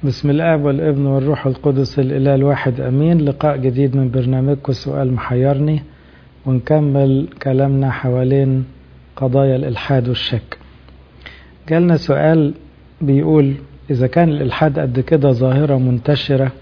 بسم الآب والابن والروح القدس الإله الواحد أمين لقاء جديد من برنامجكم سؤال محيرني ونكمل كلامنا حوالين قضايا الإلحاد والشك جالنا سؤال بيقول إذا كان الإلحاد قد كده ظاهرة منتشرة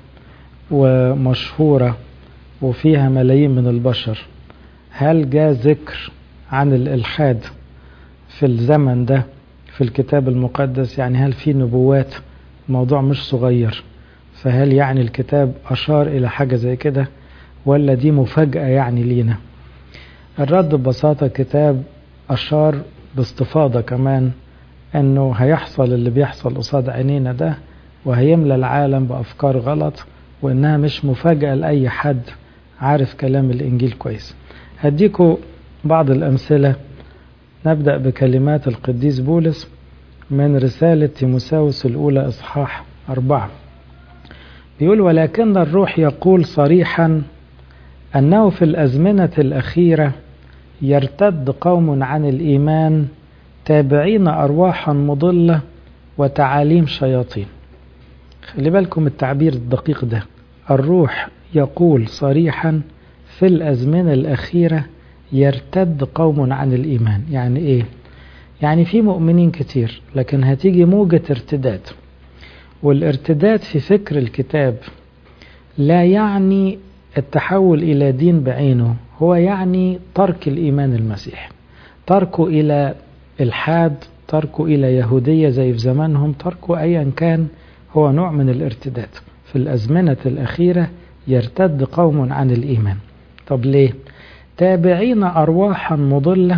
ومشهورة وفيها ملايين من البشر هل جاء ذكر عن الإلحاد في الزمن ده في الكتاب المقدس يعني هل في نبوات موضوع مش صغير فهل يعني الكتاب أشار إلى حاجة زي كده ولا دي مفاجأة يعني لينا الرد ببساطة كتاب أشار باستفاضة كمان أنه هيحصل اللي بيحصل قصاد عينينا ده وهيملى العالم بأفكار غلط وإنها مش مفاجأة لأي حد عارف كلام الإنجيل كويس هديكوا بعض الأمثلة نبدأ بكلمات القديس بولس من رسالة تيموساوس الأولى إصحاح أربعة بيقول ولكن الروح يقول صريحا أنه في الأزمنة الأخيرة يرتد قوم عن الإيمان تابعين أرواحا مضلة وتعاليم شياطين خلي بالكم التعبير الدقيق ده الروح يقول صريحا في الأزمنة الأخيرة يرتد قوم عن الإيمان يعني إيه يعني في مؤمنين كتير لكن هتيجي موجة ارتداد والارتداد في فكر الكتاب لا يعني التحول إلى دين بعينه هو يعني ترك الإيمان المسيح تركه إلى الحاد تركه إلى يهودية زي في زمانهم تركه أيا كان هو نوع من الارتداد في الأزمنة الأخيرة يرتد قوم عن الإيمان طب ليه تابعين أرواحا مضلة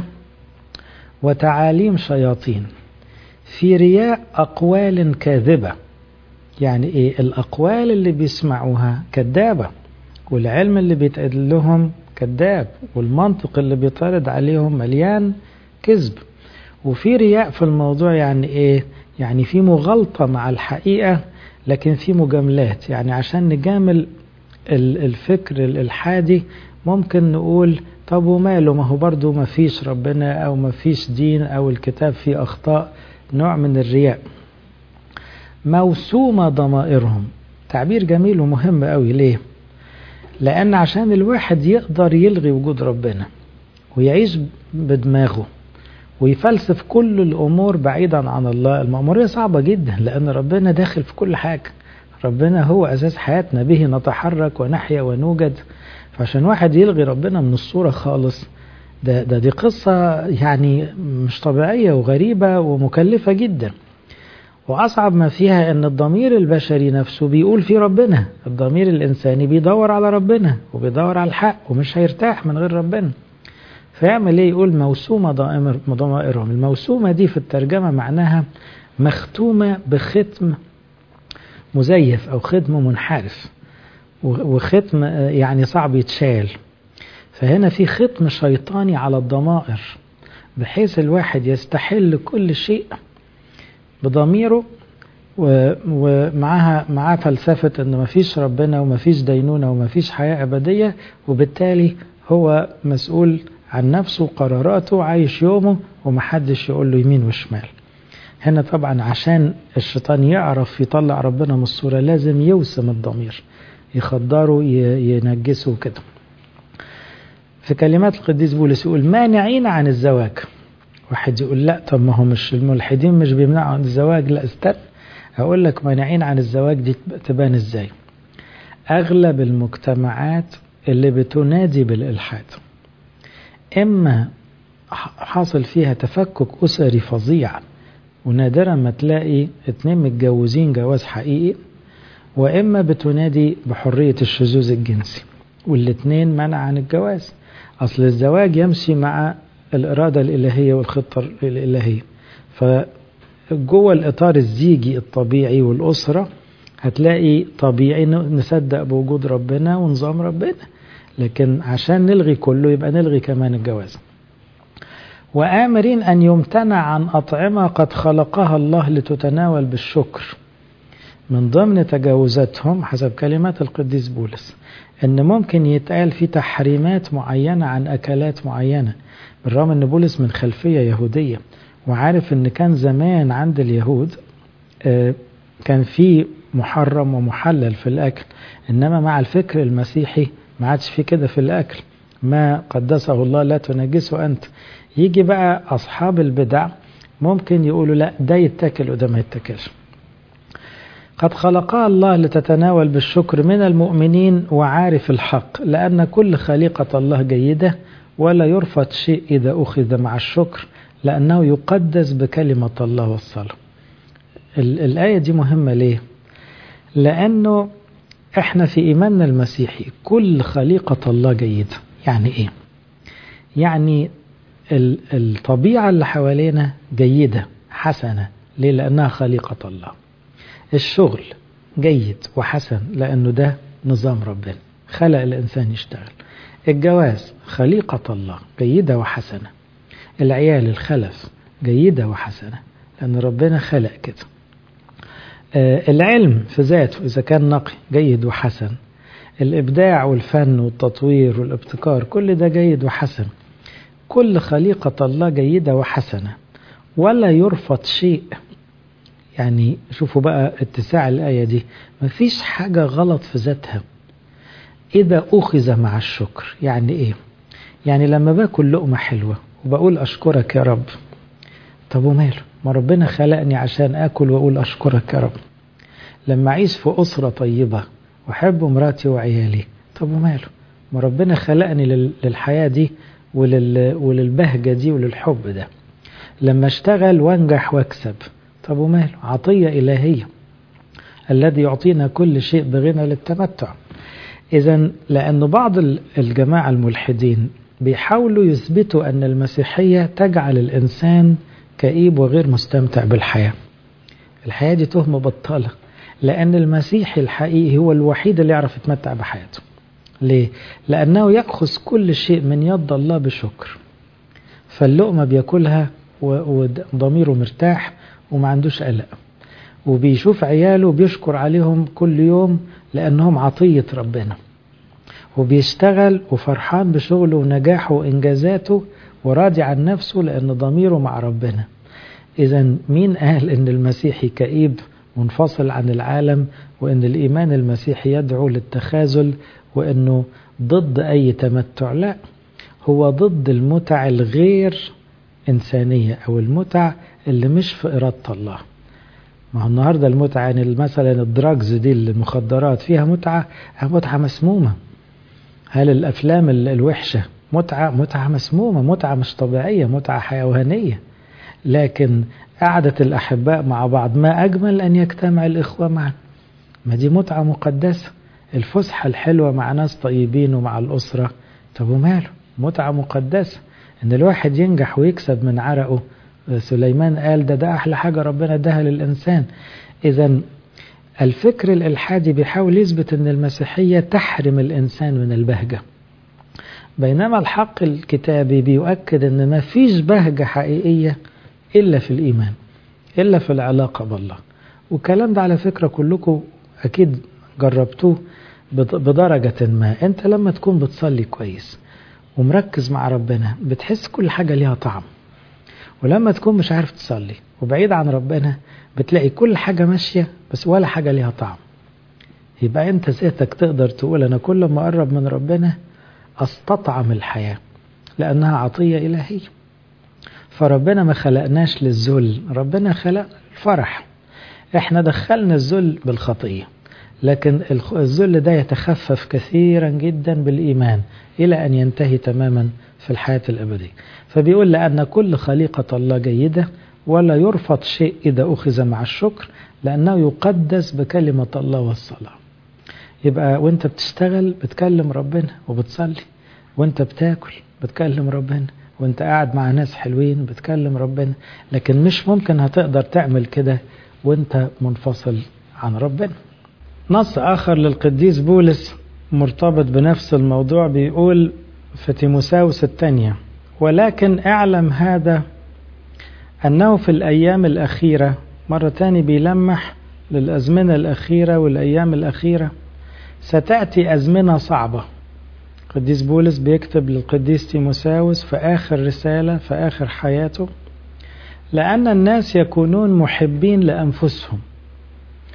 وتعاليم شياطين في رياء أقوال كاذبة يعني إيه الأقوال اللي بيسمعوها كذابة والعلم اللي بيتقال لهم كذاب والمنطق اللي بيطرد عليهم مليان كذب وفي رياء في الموضوع يعني إيه يعني في مغالطة مع الحقيقة لكن في مجاملات يعني عشان نجامل الفكر الإلحادي ممكن نقول طب وماله ما هو برضه ما فيش ربنا أو ما فيش دين أو الكتاب فيه أخطاء نوع من الرياء موسومة ضمائرهم تعبير جميل ومهم قوي ليه لأن عشان الواحد يقدر يلغي وجود ربنا ويعيش بدماغه ويفلسف كل الأمور بعيدا عن الله المأمورية صعبة جدا لأن ربنا داخل في كل حاجة ربنا هو أساس حياتنا به نتحرك ونحيا ونوجد فعشان واحد يلغي ربنا من الصورة خالص ده, ده دي قصة يعني مش طبيعية وغريبة ومكلفة جدا وأصعب ما فيها أن الضمير البشري نفسه بيقول في ربنا الضمير الإنساني بيدور على ربنا وبيدور على الحق ومش هيرتاح من غير ربنا فيعمل ايه يقول موسومة ضمائرهم الموسومة دي في الترجمة معناها مختومة بختم مزيف أو ختم منحرف وختم يعني صعب يتشال فهنا في ختم شيطاني على الضمائر بحيث الواحد يستحل كل شيء بضميره ومعها معاه فلسفة ان مفيش ربنا ومفيش دينونة ومفيش حياة أبدية وبالتالي هو مسؤول عن نفسه وقراراته عايش يومه ومحدش يقول له يمين وشمال هنا طبعا عشان الشيطان يعرف يطلع ربنا من الصورة لازم يوسم الضمير يخدره ينجسه كده في كلمات القديس بولس يقول مانعين عن الزواج واحد يقول لا طب ما هو مش الملحدين مش بيمنعوا عن الزواج لا استنى هقول لك مانعين عن الزواج دي تبان ازاي اغلب المجتمعات اللي بتنادي بالالحاد اما حاصل فيها تفكك اسري فظيع ونادرا ما تلاقي اتنين متجوزين جواز حقيقي واما بتنادي بحريه الشذوذ الجنسي والاتنين منع عن الجواز اصل الزواج يمشي مع الاراده الالهيه والخطه الالهيه فجوه الاطار الزيجي الطبيعي والاسره هتلاقي طبيعي نصدق بوجود ربنا ونظام ربنا لكن عشان نلغي كله يبقى نلغي كمان الجواز وآمرين أن يمتنع عن أطعمة قد خلقها الله لتتناول بالشكر من ضمن تجاوزاتهم حسب كلمات القديس بولس ان ممكن يتقال في تحريمات معينة عن اكلات معينة بالرغم ان بولس من خلفية يهودية وعارف ان كان زمان عند اليهود كان في محرم ومحلل في الأكل إنما مع الفكر المسيحي ما عادش في كده في الأكل ما قدسه الله لا تنجسه أنت يجي بقى أصحاب البدع ممكن يقولوا لا ده يتاكل وده ما يتاكلش قد خلقها الله لتتناول بالشكر من المؤمنين وعارف الحق لأن كل خليقة الله جيدة ولا يرفض شيء إذا أخذ مع الشكر لأنه يقدس بكلمة الله والصلاة الآية دي مهمة ليه؟ لأنه إحنا في إيماننا المسيحي كل خليقة الله جيدة يعني إيه؟ يعني الطبيعة اللي حوالينا جيدة حسنة ليه؟ لأنها خليقة الله الشغل جيد وحسن لأنه ده نظام ربنا خلق الإنسان يشتغل الجواز خليقة الله جيدة وحسنة العيال الخلف جيدة وحسنة لأن ربنا خلق كده آه العلم في ذاته إذا كان نقي جيد وحسن الإبداع والفن والتطوير والابتكار كل ده جيد وحسن كل خليقة الله جيدة وحسنة ولا يرفض شيء يعني شوفوا بقى اتساع الآية دي مفيش حاجة غلط في ذاتها إذا أخذ مع الشكر يعني إيه يعني لما باكل لقمة حلوة وبقول أشكرك يا رب طب وماله ما ربنا خلقني عشان أكل وأقول أشكرك يا رب لما أعيش في أسرة طيبة وأحب مراتي وعيالي طب وماله ما ربنا خلقني للحياة دي ولل... وللبهجة دي وللحب ده لما اشتغل وانجح واكسب طب وماله عطية إلهية الذي يعطينا كل شيء بغنى للتمتع إذا لأن بعض الجماعة الملحدين بيحاولوا يثبتوا أن المسيحية تجعل الإنسان كئيب وغير مستمتع بالحياة الحياة دي تهمة بطالة لأن المسيحي الحقيقي هو الوحيد اللي يعرف يتمتع بحياته ليه؟ لأنه يأخذ كل شيء من يد الله بشكر فاللقمة بياكلها وضميره مرتاح وما عندوش قلق وبيشوف عياله بيشكر عليهم كل يوم لأنهم عطية ربنا وبيشتغل وفرحان بشغله ونجاحه وإنجازاته وراضي عن نفسه لأن ضميره مع ربنا إذا مين قال إن المسيحي كئيب منفصل عن العالم وإن الإيمان المسيحي يدعو للتخاذل وإنه ضد أي تمتع لا هو ضد المتع الغير إنسانية أو المتع اللي مش في إرادة الله ما هو النهارده المتعة يعني مثلا الدراجز دي المخدرات فيها متعة متعة مسمومة هل الأفلام الوحشة متعة متعة مسمومة متعة مش طبيعية متعة حيوانية لكن قعدة الأحباء مع بعض ما أجمل أن يجتمع الإخوة معا ما دي متعة مقدسة الفسحة الحلوة مع ناس طيبين ومع الأسرة طب وماله متعة مقدسة إن الواحد ينجح ويكسب من عرقه سليمان قال ده ده أحلى حاجة ربنا اداها للإنسان إذا الفكر الإلحادي بيحاول يثبت أن المسيحية تحرم الإنسان من البهجة بينما الحق الكتابي بيؤكد أن ما فيش بهجة حقيقية إلا في الإيمان إلا في العلاقة بالله والكلام ده على فكرة كلكم أكيد جربتوه بدرجة ما أنت لما تكون بتصلي كويس ومركز مع ربنا بتحس كل حاجة ليها طعم ولما تكون مش عارف تصلي وبعيد عن ربنا بتلاقي كل حاجة ماشية بس ولا حاجة ليها طعم يبقى انت ذاتك تقدر تقول انا كل ما اقرب من ربنا استطعم الحياة لانها عطية الهية فربنا ما خلقناش للذل ربنا خلق الفرح احنا دخلنا الذل بالخطية لكن الذل ده يتخفف كثيرا جدا بالإيمان إلى أن ينتهي تماما في الحياة الأبدية فبيقول لأن كل خليقة الله جيدة ولا يرفض شيء إذا أخذ مع الشكر لأنه يقدس بكلمة الله والصلاة يبقى وانت بتشتغل بتكلم ربنا وبتصلي وانت بتاكل بتكلم ربنا وانت قاعد مع ناس حلوين بتكلم ربنا لكن مش ممكن هتقدر تعمل كده وانت منفصل عن ربنا نص آخر للقديس بولس مرتبط بنفس الموضوع بيقول في تيموساوس الثانية ولكن اعلم هذا أنه في الأيام الأخيرة مرة تاني بيلمح للأزمنة الأخيرة والأيام الأخيرة ستأتي أزمنة صعبة قديس بولس بيكتب للقديس تيموساوس في آخر رسالة في آخر حياته لأن الناس يكونون محبين لأنفسهم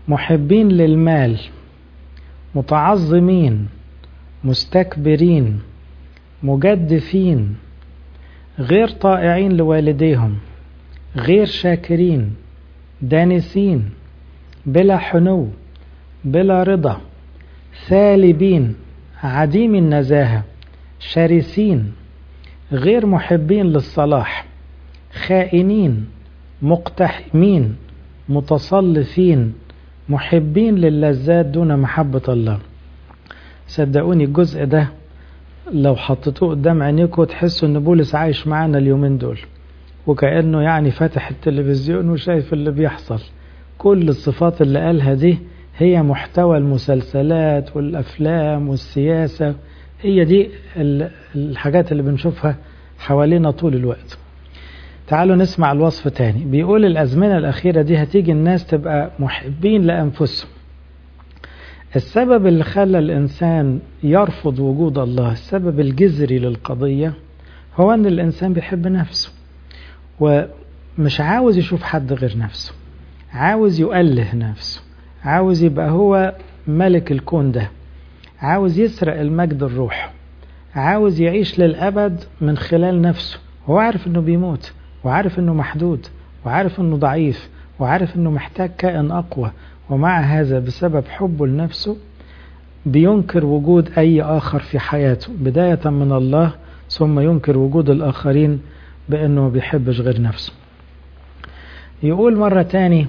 محبين للمال متعظمين مستكبرين مجدفين غير طائعين لوالديهم غير شاكرين دانسين بلا حنو بلا رضا ثالبين عديم النزاهة شرسين غير محبين للصلاح خائنين مقتحمين متصلفين محبين للذات دون محبة الله صدقوني الجزء ده لو حطيتوه قدام عينيكم تحسوا ان بولس عايش معانا اليومين دول وكأنه يعني فاتح التلفزيون وشايف اللي بيحصل كل الصفات اللي قالها دي هي محتوى المسلسلات والأفلام والسياسة هي دي الحاجات اللي بنشوفها حوالينا طول الوقت تعالوا نسمع الوصف تاني بيقول الأزمنة الأخيرة دي هتيجي الناس تبقى محبين لأنفسهم السبب اللي خلى الإنسان يرفض وجود الله السبب الجذري للقضية هو أن الإنسان بيحب نفسه ومش عاوز يشوف حد غير نفسه عاوز يؤله نفسه عاوز يبقى هو ملك الكون ده عاوز يسرق المجد الروح عاوز يعيش للأبد من خلال نفسه هو عارف انه بيموت وعارف انه محدود وعارف انه ضعيف وعارف انه محتاج كائن اقوى ومع هذا بسبب حبه لنفسه بينكر وجود اي اخر في حياته بداية من الله ثم ينكر وجود الاخرين بانه ما بيحبش غير نفسه يقول مرة تاني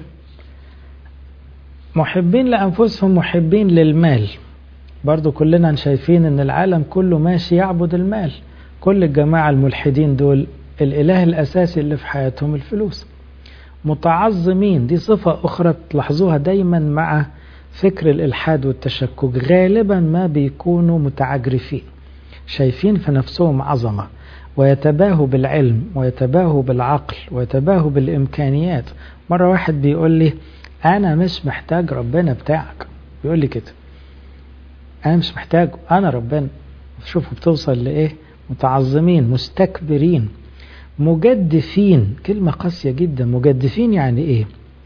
محبين لأنفسهم محبين للمال برضو كلنا شايفين ان العالم كله ماشي يعبد المال كل الجماعة الملحدين دول الإله الأساسي اللي في حياتهم الفلوس متعظمين دي صفة أخرى تلاحظوها دايما مع فكر الإلحاد والتشكك غالبا ما بيكونوا متعجرفين شايفين في نفسهم عظمة ويتباهوا بالعلم ويتباهوا بالعقل ويتباهوا بالإمكانيات مرة واحد بيقول لي أنا مش محتاج ربنا بتاعك بيقول لي كده أنا مش محتاجه أنا ربنا شوفوا بتوصل لإيه متعظمين مستكبرين مجدفين كلمة قاسية جدا مجدفين يعني إيه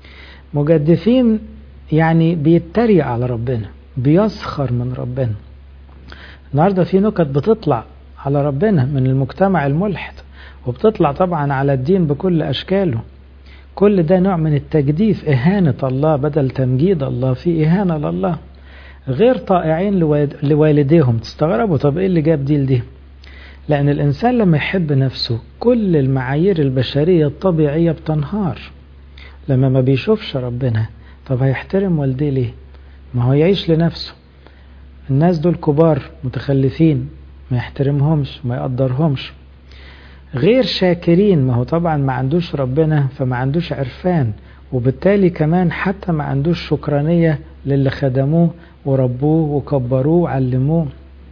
مجدفين يعني بيتريق على ربنا بيسخر من ربنا النهاردة في نكت بتطلع على ربنا من المجتمع الملحد وبتطلع طبعا على الدين بكل أشكاله كل ده نوع من التجديف إهانة الله بدل تمجيد الله في إهانة لله غير طائعين لوالديهم تستغربوا طب إيه اللي جاب دي لدي لأن الإنسان لما يحب نفسه كل المعايير البشرية الطبيعية بتنهار لما ما بيشوفش ربنا طب هيحترم والديه ليه ما هو يعيش لنفسه الناس دول كبار متخلفين ما يحترمهمش ما يقدرهمش غير شاكرين ما هو طبعا ما عندوش ربنا فما عندوش عرفان وبالتالي كمان حتى ما عندوش شكرانية للي خدموه وربوه وكبروه وعلموه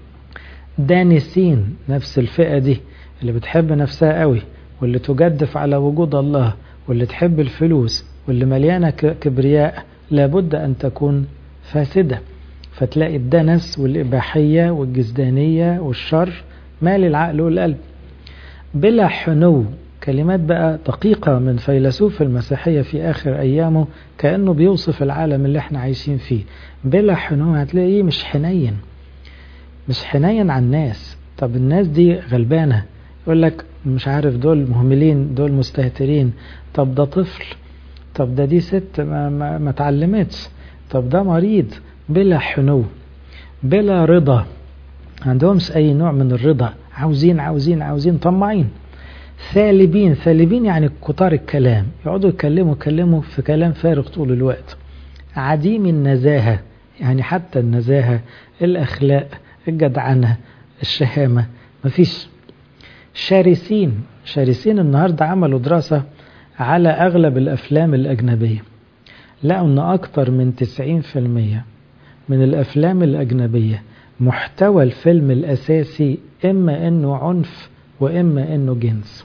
دانسين نفس الفئة دي اللي بتحب نفسها قوي واللي تجدف على وجود الله واللي تحب الفلوس واللي مليانة كبرياء لابد أن تكون فاسدة فتلاقي الدنس والإباحية والجزدانية والشر مال العقل والقلب بلا حنو كلمات بقى دقيقة من فيلسوف المسيحية في آخر أيامه كأنه بيوصف العالم اللي احنا عايشين فيه بلا حنو هتلاقيه مش حنين مش حنين على الناس طب الناس دي غلبانة يقول لك مش عارف دول مهملين دول مستهترين طب ده طفل طب ده دي ست ما, ما, ما تعلمتش طب ده مريض بلا حنو بلا رضا عندهمش أي نوع من الرضا عاوزين عاوزين عاوزين طماعين ثالبين ثالبين يعني كتار الكلام يقعدوا يتكلموا يتكلموا في كلام فارغ طول الوقت عديم النزاهة يعني حتى النزاهة الأخلاق الجدعنة الشهامة مفيش شارسين شارسين النهاردة عملوا دراسة على أغلب الأفلام الأجنبية لقوا أن أكثر من 90% من الأفلام الأجنبية محتوى الفيلم الأساسي إما أنه عنف وإما أنه جنس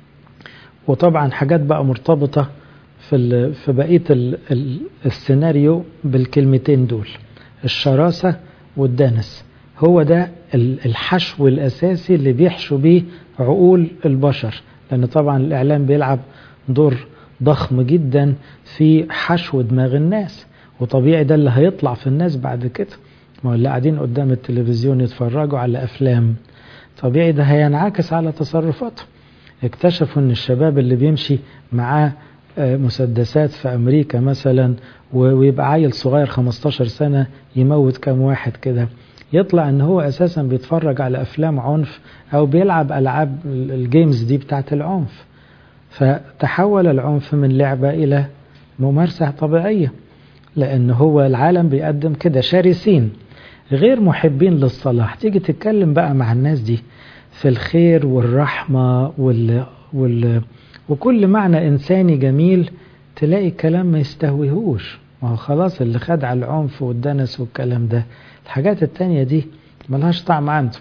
وطبعا حاجات بقى مرتبطة في, في بقية السيناريو بالكلمتين دول الشراسة والدنس هو ده الحشو الأساسي اللي بيحشو بيه عقول البشر لأن طبعا الإعلام بيلعب دور ضخم جدا في حشو دماغ الناس وطبيعي ده اللي هيطلع في الناس بعد كده ما هو اللي قاعدين قدام التلفزيون يتفرجوا على أفلام طبيعي ده هينعكس على تصرفاتهم اكتشفوا ان الشباب اللي بيمشي معاه مسدسات في امريكا مثلا ويبقى عيل صغير 15 سنة يموت كام واحد كده يطلع ان هو اساسا بيتفرج على افلام عنف او بيلعب العاب الجيمز دي بتاعت العنف فتحول العنف من لعبة الى ممارسة طبيعية لان هو العالم بيقدم كده شرسين غير محبين للصلاح تيجي تتكلم بقى مع الناس دي في الخير والرحمة وال... وال... وكل معنى إنساني جميل تلاقي كلام ما يستهويهوش ما هو خلاص اللي خد على العنف والدنس والكلام ده الحاجات التانية دي ملهاش طعم عنده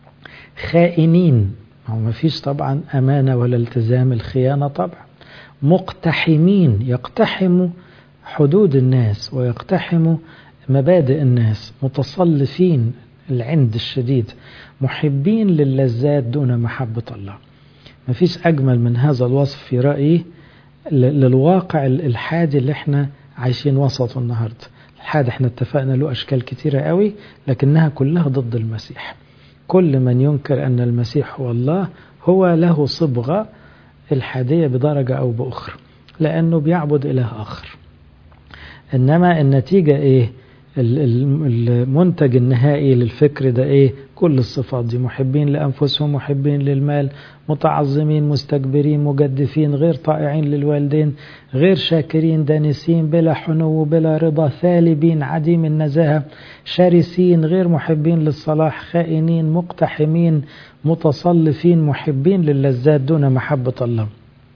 خائنين هو ما فيش طبعا أمانة ولا التزام الخيانة طبعا مقتحمين يقتحموا حدود الناس ويقتحموا مبادئ الناس متصلفين العند الشديد محبين للذات دون محبة الله ما فيش أجمل من هذا الوصف في رأيي للواقع الحادي اللي احنا عايشين وسطه النهاردة الحادي احنا اتفقنا له أشكال كتيرة قوي لكنها كلها ضد المسيح كل من ينكر أن المسيح هو الله هو له صبغة الحادية بدرجة أو بأخرى لأنه بيعبد إله آخر إنما النتيجة إيه المنتج النهائي للفكر ده ايه كل الصفات دي محبين لانفسهم محبين للمال متعظمين مستكبرين مجدفين غير طائعين للوالدين غير شاكرين دانسين بلا حنو بلا رضا ثالبين عديم النزاهه شرسين غير محبين للصلاح خائنين مقتحمين متصلفين محبين للذات دون محبه الله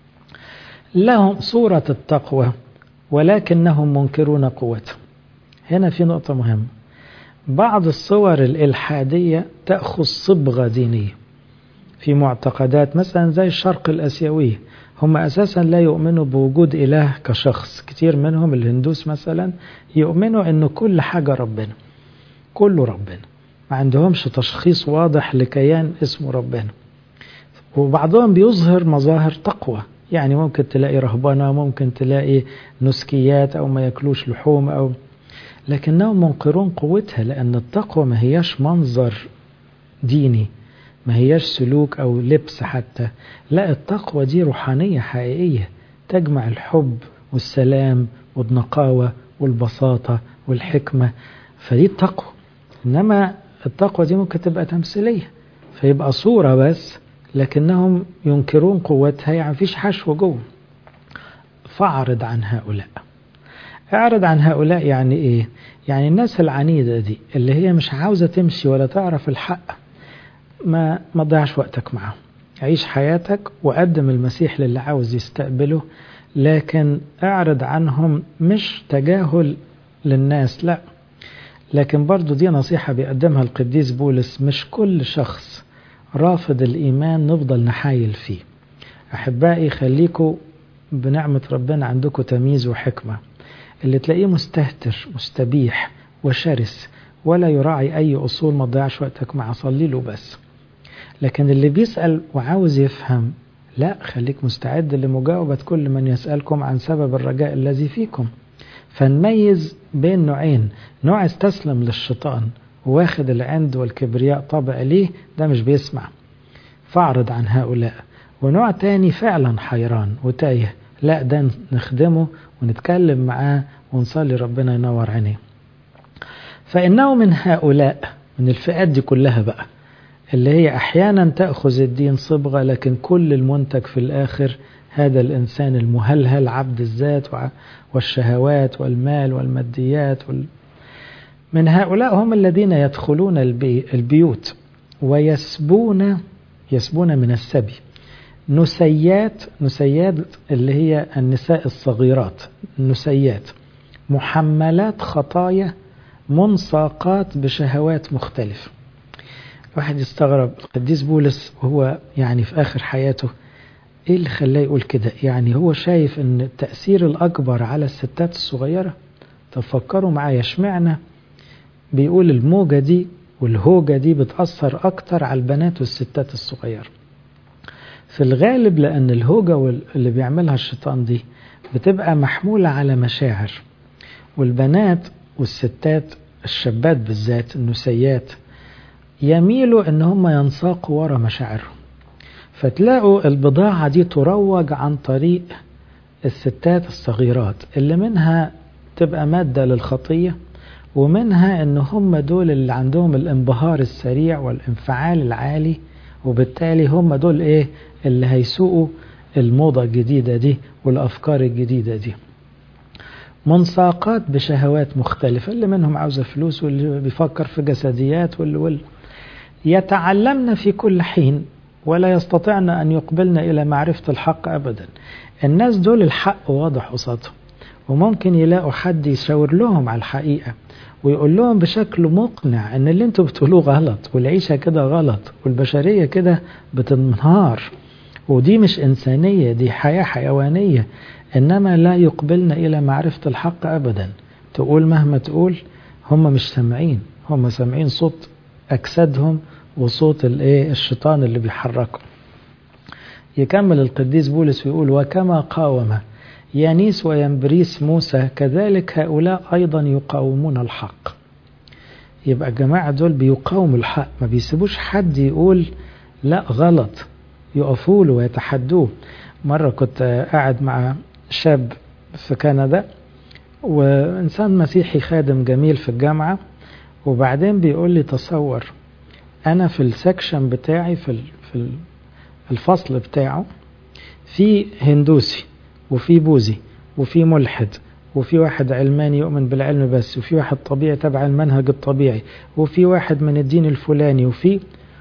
لهم صوره التقوى ولكنهم منكرون قوته هنا في نقطة مهمة بعض الصور الإلحادية تأخذ صبغة دينية في معتقدات مثلا زي الشرق الأسيوية هم أساسا لا يؤمنوا بوجود إله كشخص كتير منهم الهندوس مثلا يؤمنوا أنه كل حاجة ربنا كله ربنا ما عندهمش تشخيص واضح لكيان اسمه ربنا وبعضهم بيظهر مظاهر تقوى يعني ممكن تلاقي رهبنة ممكن تلاقي نسكيات أو ما ياكلوش لحوم أو لكنهم منكرون قوتها لأن التقوى ما هياش منظر ديني ما هياش سلوك أو لبس حتى لا التقوى دي روحانية حقيقية تجمع الحب والسلام والنقاوة والبساطة والحكمة فدي التقوى إنما التقوى دي ممكن تبقى تمثيلية فيبقى صورة بس لكنهم ينكرون قوتها يعني مفيش حشو جوه فاعرض عن هؤلاء اعرض عن هؤلاء يعني ايه يعني الناس العنيدة دي اللي هي مش عاوزة تمشي ولا تعرف الحق ما ما تضيعش وقتك معاهم عيش حياتك وقدم المسيح للي عاوز يستقبله لكن اعرض عنهم مش تجاهل للناس لا لكن برضو دي نصيحة بيقدمها القديس بولس مش كل شخص رافض الإيمان نفضل نحايل فيه أحبائي خليكوا بنعمة ربنا عندكم تمييز وحكمة اللي تلاقيه مستهتر مستبيح وشرس ولا يراعي أي أصول ما تضيعش وقتك مع صلي له بس لكن اللي بيسأل وعاوز يفهم لا خليك مستعد لمجاوبة كل من يسألكم عن سبب الرجاء الذي فيكم فنميز بين نوعين نوع استسلم للشيطان واخد العند والكبرياء طبع ليه ده مش بيسمع فاعرض عن هؤلاء ونوع تاني فعلا حيران وتايه لا ده نخدمه ونتكلم معاه ونصلي ربنا ينور عينيه فإنه من هؤلاء من الفئات دي كلها بقى اللي هي أحيانا تأخذ الدين صبغة لكن كل المنتج في الآخر هذا الإنسان المهلهل عبد الذات والشهوات والمال والماديات وال... من هؤلاء هم الذين يدخلون البي... البيوت ويسبون يسبون من السبي نسيات نسيات اللي هي النساء الصغيرات نسيات محملات خطايا منساقات بشهوات مختلفة الواحد يستغرب القديس بولس وهو يعني في آخر حياته ايه اللي خلاه يقول كده يعني هو شايف ان التأثير الأكبر على الستات الصغيرة تفكروا معايا اشمعنى بيقول الموجة دي والهوجة دي بتأثر أكتر على البنات والستات الصغيرة في الغالب لأن الهوجة اللي بيعملها الشيطان دي بتبقى محمولة على مشاعر والبنات والستات الشابات بالذات النسيات يميلوا ان هم ينساقوا ورا مشاعرهم فتلاقوا البضاعة دي تروج عن طريق الستات الصغيرات اللي منها تبقى مادة للخطية ومنها ان هم دول اللي عندهم الانبهار السريع والانفعال العالي وبالتالي هم دول ايه اللي هيسوقوا الموضة الجديدة دي والافكار الجديدة دي منساقات بشهوات مختلفة اللي منهم عاوزة فلوس واللي بيفكر في جسديات واللي, واللي يتعلمن في كل حين ولا يستطعن أن يقبلن إلى معرفة الحق أبدا الناس دول الحق واضح قصادهم وممكن يلاقوا حد يشاور لهم على الحقيقة ويقول لهم بشكل مقنع ان اللي انتوا بتقولوه غلط والعيشة كده غلط والبشرية كده بتنهار ودي مش إنسانية دي حياة حيوانية إنما لا يقبلن إلى معرفة الحق أبدا تقول مهما تقول هم مش سامعين هم سامعين صوت أجسادهم وصوت الايه الشيطان اللي بيحركه يكمل القديس بولس ويقول وكما قاوم يانيس وينبريس موسى كذلك هؤلاء أيضا يقاومون الحق يبقى الجماعة دول بيقاوموا الحق ما بيسيبوش حد يقول لا غلط يقفوا له ويتحدوه مرة كنت قاعد مع شاب في كندا وإنسان مسيحي خادم جميل في الجامعة وبعدين بيقول لي تصور أنا في السكشن بتاعي في في الفصل بتاعه في هندوسي وفي بوذي وفي ملحد وفي واحد علماني يؤمن بالعلم بس وفي واحد طبيعي تبع المنهج الطبيعي وفي واحد من الدين الفلاني وفي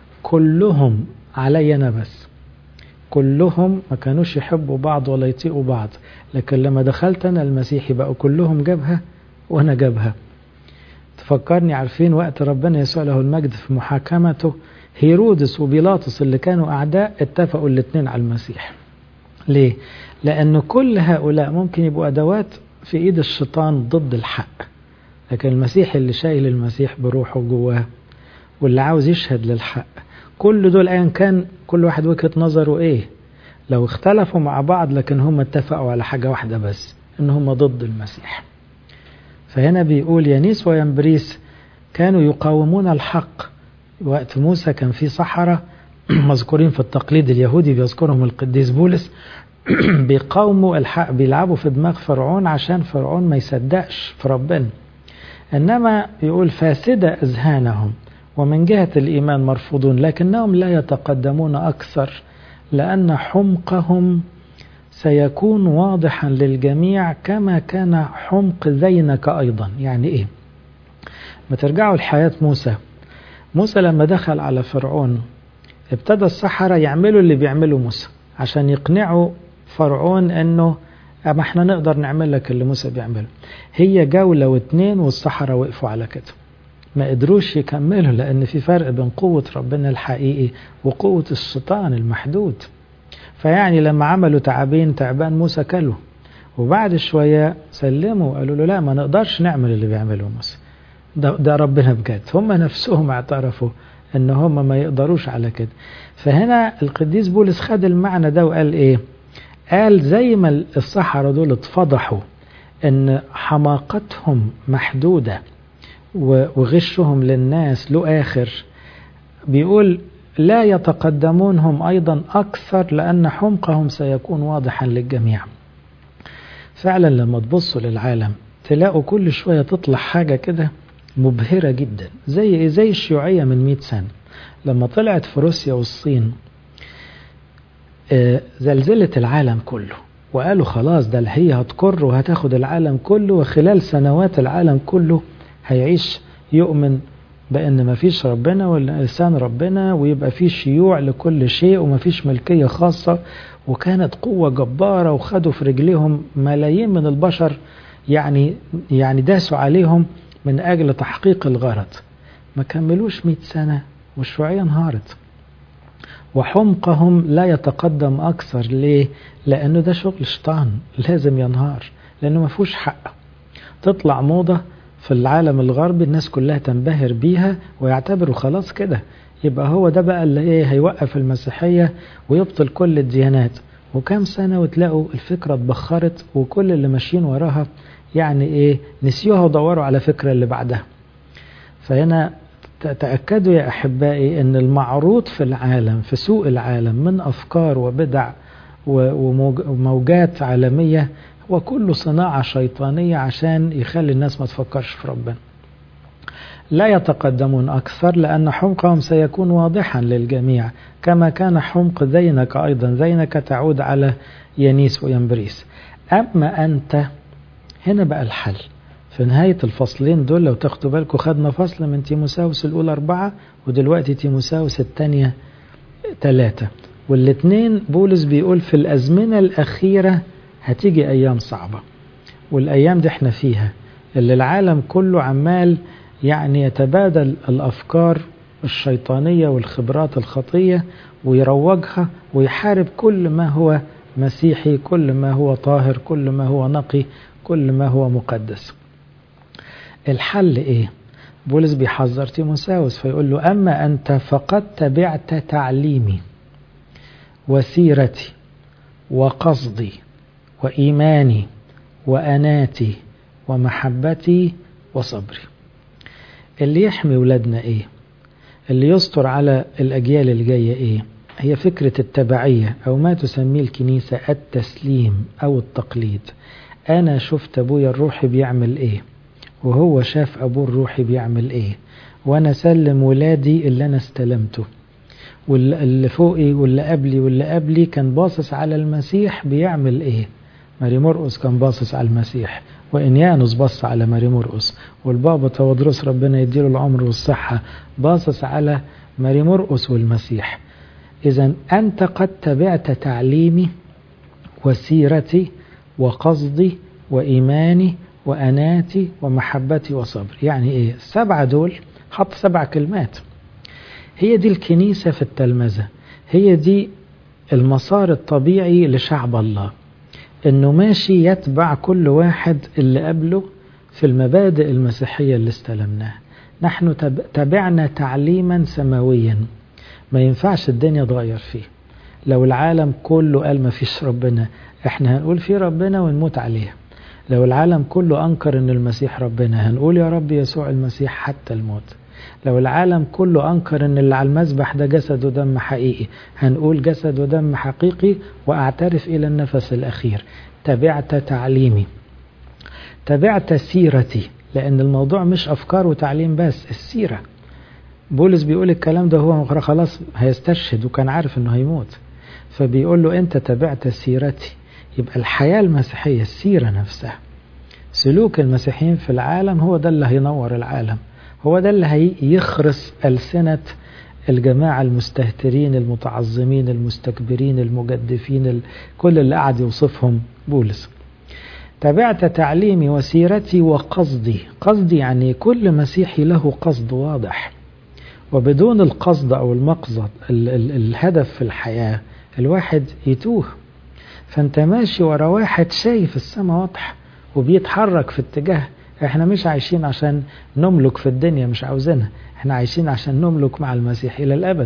كلهم علي أنا بس كلهم ما كانوش يحبوا بعض ولا يطيقوا بعض لكن لما دخلت أنا المسيحي بقوا كلهم جبهة وأنا جبهة تفكرني عارفين وقت ربنا يسوع له المجد في محاكمته هيرودس وبيلاطس اللي كانوا أعداء اتفقوا الاثنين على المسيح ليه؟ لأن كل هؤلاء ممكن يبقوا أدوات في إيد الشيطان ضد الحق لكن المسيح اللي شايل المسيح بروحه جواه واللي عاوز يشهد للحق كل دول أيا كان كل واحد وجهة نظره إيه لو اختلفوا مع بعض لكن هم اتفقوا على حاجة واحدة بس إن هم ضد المسيح فهنا بيقول يانيس وينبريس كانوا يقاومون الحق وقت موسى كان في صحراء مذكورين في التقليد اليهودي بيذكرهم القديس بولس بيقاوموا الحق بيلعبوا في دماغ فرعون عشان فرعون ما يصدقش في ربنا انما يقول فاسدة اذهانهم ومن جهة الايمان مرفوضون لكنهم لا يتقدمون اكثر لان حمقهم سيكون واضحا للجميع كما كان حمق زينك أيضا يعني إيه ما ترجعوا لحياة موسى موسى لما دخل على فرعون ابتدى السحرة يعملوا اللي بيعمله موسى عشان يقنعوا فرعون انه اما احنا نقدر نعمل لك اللي موسى بيعمله هي جولة واتنين والسحرة وقفوا على كده ما قدروش يكملوا لان في فرق بين قوة ربنا الحقيقي وقوة الشيطان المحدود فيعني لما عملوا تعابين تعبان موسى كله وبعد شوية سلموا قالوا له لا ما نقدرش نعمل اللي بيعمله موسى ده, ده ربنا بجد هم نفسهم اعترفوا ان هم ما يقدروش على كده فهنا القديس بولس خد المعنى ده وقال ايه قال زي ما الصحراء دول اتفضحوا ان حماقتهم محدودة وغشهم للناس له اخر بيقول لا يتقدمونهم أيضا أكثر لأن حمقهم سيكون واضحا للجميع فعلا لما تبصوا للعالم تلاقوا كل شوية تطلع حاجة كده مبهرة جدا زي زي الشيوعية من 100 سنة لما طلعت في روسيا والصين زلزلت العالم كله وقالوا خلاص ده هي هتكر وهتاخد العالم كله وخلال سنوات العالم كله هيعيش يؤمن بأن ما فيش ربنا ولا لسان ربنا ويبقى في شيوع لكل شيء وما فيش ملكية خاصة وكانت قوة جبارة وخدوا في رجليهم ملايين من البشر يعني يعني داسوا عليهم من أجل تحقيق الغرض ما كملوش مئة سنة والشيوعية انهارت وحمقهم لا يتقدم أكثر ليه؟ لأنه ده شغل شيطان لازم ينهار لأنه ما فيهوش حق تطلع موضة في العالم الغربي الناس كلها تنبهر بيها ويعتبروا خلاص كده يبقى هو ده بقى اللي ايه هيوقف المسيحية ويبطل كل الديانات وكام سنة وتلاقوا الفكرة اتبخرت وكل اللي ماشيين وراها يعني إيه نسيوها ودوروا على فكرة اللي بعدها فهنا تأكدوا يا أحبائي أن المعروض في العالم في سوق العالم من أفكار وبدع وموجات عالمية هو كله صناعة شيطانية عشان يخلي الناس ما تفكرش في ربنا لا يتقدمون أكثر لأن حمقهم سيكون واضحا للجميع كما كان حمق ذينك أيضا ذينك تعود على ينيس وينبريس أما أنت هنا بقى الحل في نهاية الفصلين دول لو تاخدوا بالكم خدنا فصل من تيموساوس الأولى أربعة ودلوقتي تيموساوس الثانية ثلاثة والاثنين بولس بيقول في الأزمنة الأخيرة هتيجي أيام صعبة والأيام دي احنا فيها اللي العالم كله عمال يعني يتبادل الأفكار الشيطانية والخبرات الخطية ويروجها ويحارب كل ما هو مسيحي كل ما هو طاهر كل ما هو نقي كل ما هو مقدس الحل ايه بولس بيحذر تيموساوس فيقول له أما أنت فقد تبعت تعليمي وسيرتي وقصدي وإيماني وأناتي ومحبتي وصبري اللي يحمي ولادنا ايه اللي يستر على الأجيال اللي جاية ايه هي فكرة التبعية أو ما تسميه الكنيسة التسليم أو التقليد أنا شفت أبويا الروحي بيعمل إيه وهو شاف أبوه الروحي بيعمل إيه وأنا سلم ولادي اللي أنا استلمته واللي فوقي واللي قبلي واللي قبلي كان باصص على المسيح بيعمل إيه ماري مرقس كان باصص على المسيح وإنيانوس بص على ماري مرقس والبابا تودروس ربنا يديله العمر والصحة باصص على ماري مرقس والمسيح إذا أنت قد تبعت تعليمي وسيرتي وقصدي وإيماني وأناتي ومحبتي وصبري يعني إيه السبعة دول حط سبع كلمات هي دي الكنيسة في التلمذة هي دي المسار الطبيعي لشعب الله انه ماشي يتبع كل واحد اللي قبله في المبادئ المسيحية اللي استلمناها نحن تبعنا تعليما سماويا ما ينفعش الدنيا تغير فيه لو العالم كله قال ما فيش ربنا احنا هنقول في ربنا ونموت عليه لو العالم كله انكر ان المسيح ربنا هنقول يا رب يسوع المسيح حتى الموت لو العالم كله انكر ان اللي على المذبح ده جسد ودم حقيقي هنقول جسد ودم حقيقي واعترف الى النفس الاخير تبعت تعليمي تبعت سيرتي لان الموضوع مش افكار وتعليم بس السيره بولس بيقول الكلام ده هو خلاص هيستشهد وكان عارف انه هيموت فبيقول له انت تبعت سيرتي يبقى الحياة المسيحية السيرة نفسها سلوك المسيحيين في العالم هو ده اللي هينور العالم هو ده اللي هيخرس ألسنة الجماعة المستهترين المتعظمين المستكبرين المجدفين كل اللي قاعد يوصفهم بولس تبعت تعليمي وسيرتي وقصدي قصدي يعني كل مسيحي له قصد واضح وبدون القصد أو المقصد ال ال الهدف في الحياة الواحد يتوه فانت ماشي ورا واحد شايف السماء واضحة وبيتحرك في اتجاه احنا مش عايشين عشان نملك في الدنيا مش عاوزينها احنا عايشين عشان نملك مع المسيح الى الابد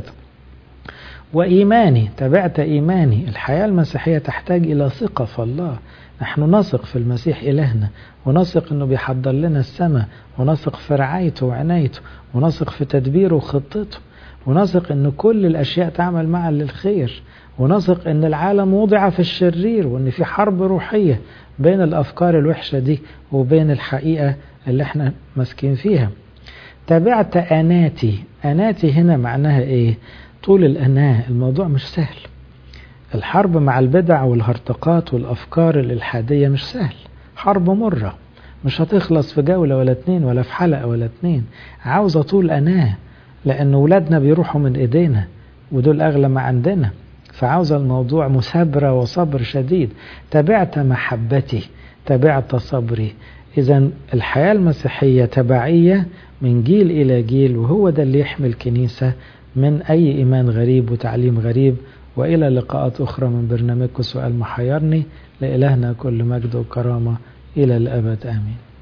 وإيماني تبعت إيماني الحياة المسيحية تحتاج إلى ثقة في الله نحن نثق في المسيح إلهنا ونثق أنه بيحضر لنا السماء ونثق في رعايته وعنايته ونثق في تدبيره وخطته ونثق أن كل الأشياء تعمل معا للخير ونثق أن العالم وضع في الشرير وأن في حرب روحية بين الأفكار الوحشة دي وبين الحقيقة اللي احنا ماسكين فيها تابعت أناتي أناتي هنا معناها إيه طول الأناة الموضوع مش سهل الحرب مع البدع والهرطقات والأفكار الإلحادية مش سهل حرب مرة مش هتخلص في جولة ولا اتنين ولا في حلقة ولا اتنين عاوزة طول أناة لأن ولادنا بيروحوا من إيدينا ودول أغلى ما عندنا فعاوزة الموضوع مثابرة وصبر شديد تبعت محبتي تبعت صبري إذا الحياة المسيحية تبعية من جيل إلى جيل وهو ده اللي يحمي الكنيسة من أي إيمان غريب وتعليم غريب وإلى لقاءات أخرى من برنامجكم سؤال محيرني لإلهنا كل مجد وكرامة إلى الأبد آمين